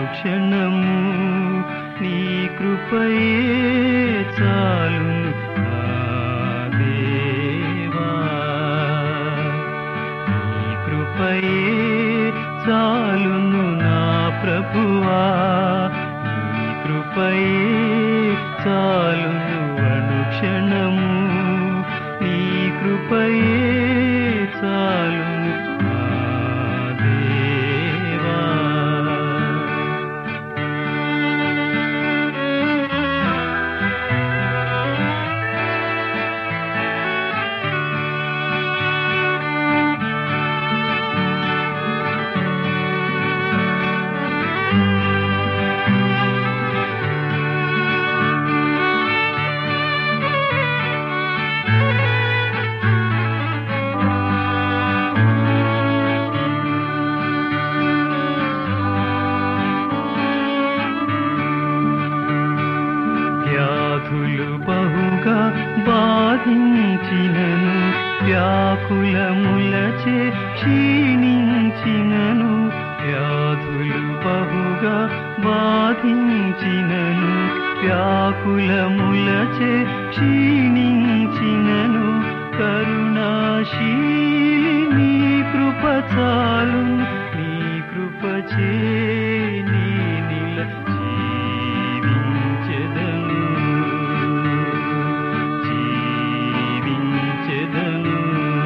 అనుక్షణము నీ కృపయే చాలును నా దేవా నీ కృపయే చాలును నా ప్రభువా నీ కృపయే చాలును అనుక్షణము నీ కృపయే చాలును నా దేవా వ్యాధులు బహుగా బాధించినను వ్యాకులములచే క్షీణించినను వ్యాధులు బహుగా బాధించినను వ్యాకులములచే క్షీణించినను కరుణాశీలి నీ కృప చాలును నీ కృపచే నీ నిల జీవించెదను జీవించెదను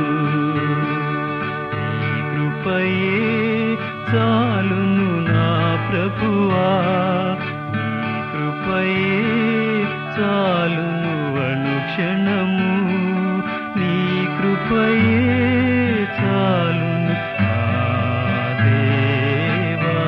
నీ కృపయే చాలును నా ప్రభువా నీ కృపయే చాలును అనుక్షణము నీ కృపయే చాలును నా దేవా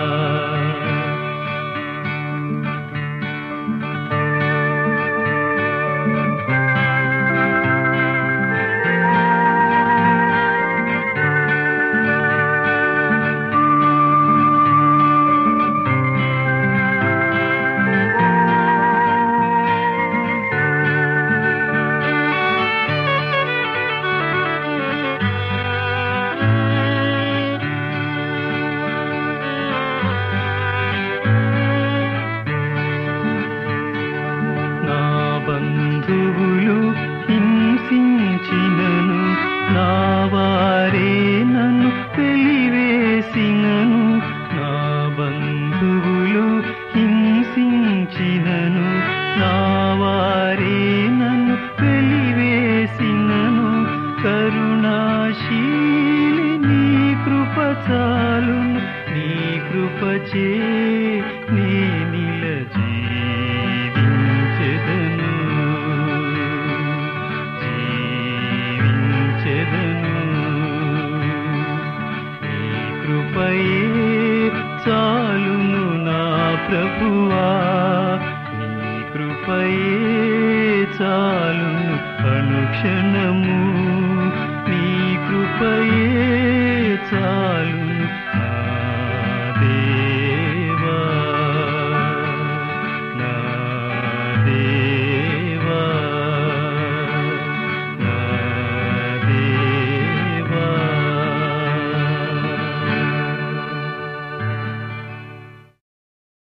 నా బంధువులు హింసించినను నా వారే నన్ను వెలివేసినను నా బంధువులు హింసించినను నా వారే నన్ను వెలివేసినను కరుణాశీలి నీ కృప చాలును నీ కృపచే నీ నిల జీవించెదను జీవించెదను నీ కృపయే చాలును నా ప్రభువా నీ కృపయే చాలును అనుక్షణము నీ కృపయే చాలును